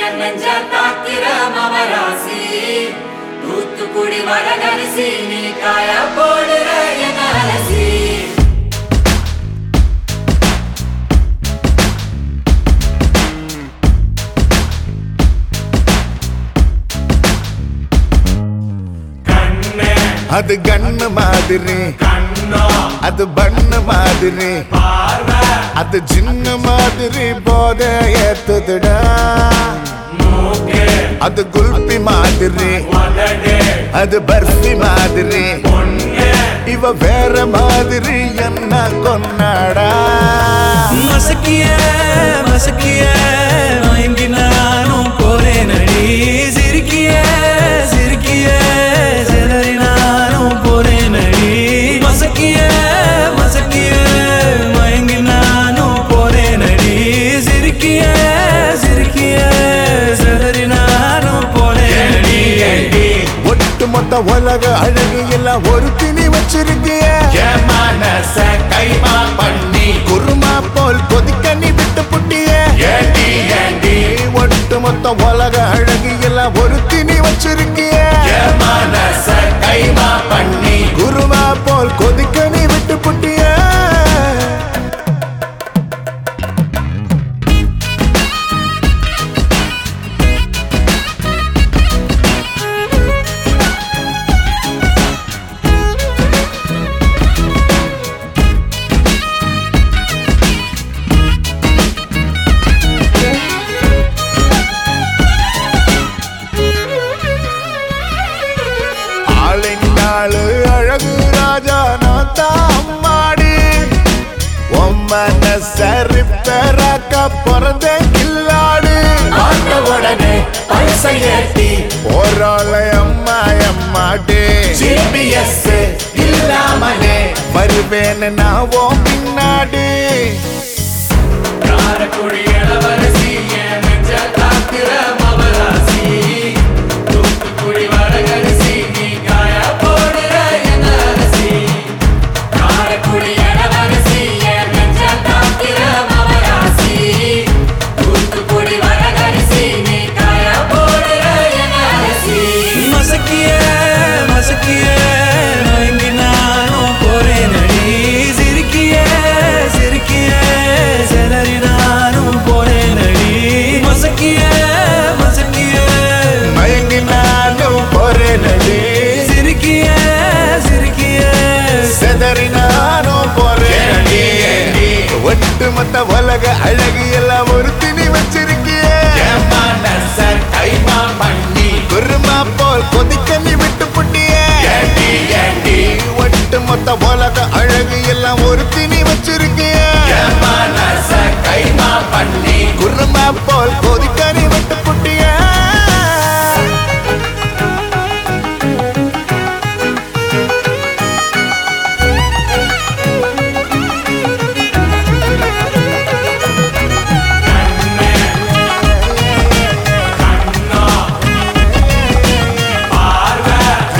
என் நெஞ்ச தாக்கிற மவராசி தூத்துக்குடி வரகரிசி நீ காய போடுற என் அலசி கண்ணே அது கண்ணு மாதிரி கண்ணோ அது பண்ணு மாதிரி பார்வை அது சின்ன மாதிரி போத ஏத்துதுடா மூக்கு அது குல்பி மாதிரி உதடு அது பர்ஃபி மாதிரி பொண்ணு இவ வேற மாதிரி என்ன கொண்டாடா மசக்கிய மசக்கிய மயங்கி நானும் போறேன் அடி சிரிக்கிய சிரிக்கிய சிதறி நானும் போறேன் அடி மசக்கிய மசக்கிய மயங்கி நானும் போறேன் அடி சிரிக்கிய சிரிக்கிய சிதறி நானும் போறேன் அடி ஒட்டு மொத்த உலக அழகு எல்லாம் ஒரு திணி வச்சிருக்கிய என் மனச கைமா பண்ணி குருமா போல் கொதிக்க நீ விட்டு புட்டிய ஏண்டி ஏண்டி ஒட்டு மொத்த உலக அழகு எல்லாம் ஒரு திணி வச்சிருக்கிய என் மனச கைமா பண்ணி குருமா போல் கொதிக்க நீ விட்டு புட்டிய ஆளினாளு அழகு ராஜா நான் தான் அம்மாடி உம்மன சரி பெறாக்க பிறந்த கில்லாடு பார்த்த உடனே பல்சை ஏத்தி போராள அம்மா அம்மாடி ஜிபிஎஸ் இல்லாமலே வருவேன் நான் உன் பின்னாடி காரக்குடி இளவரசி என் நெஞ்ச தாக்குற மவராசி தூத்துக்குடி வரகரிசி நீ காய போடுற என் அலசி காரக்குடி இளவரசி என் நெஞ்ச தாக்கிற மவராசி தூத்துக்குடி வரகரிசி நீ காய போடுற என் அலசி மசக்கிய மசக்கிய மயங்கி நானும் போறேன் அடி சிரிக்கிய சிரிக்கிய சிதறி நானும் போறேன் அடி மசக்கிய மசக்கிய மயங்கி நானும் போறேனடி சிரிக்கிய சிரிக்கிய செதறி நானும் போறேனடி ஒட்டு மொத்த உலக அழகு எல்லாம் ஒரு திணி வச்சிருக்கிய என் மனச கைமா பண்ணி குருமா போல் கொதிக்க நீ விட்டு புட்டிய ஏண்டி ஏண்டி ஒட்டு மொத்த உலக அழகு எல்லாம் ஒரு திணி வச்சிருக்கிய என் மனச கைமா பண்ணி குருமா போல் கொதிக்க நீ விட்டு புட்டிய கண்ணே கண்ணோ பார்வை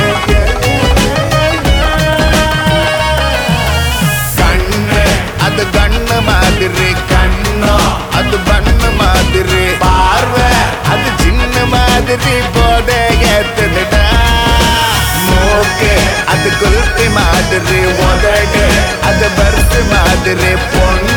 கண்ணு அது கண்ணு மாதிரி கண்ணோ அது பண்ணு மாதிரி பார்வை அது சின்ன மாதிரி போத ஏத்துதுடா மூக்கு அது குல்பி மாதிரி உதடு அது பருத்து மாதிரி பொண்ணு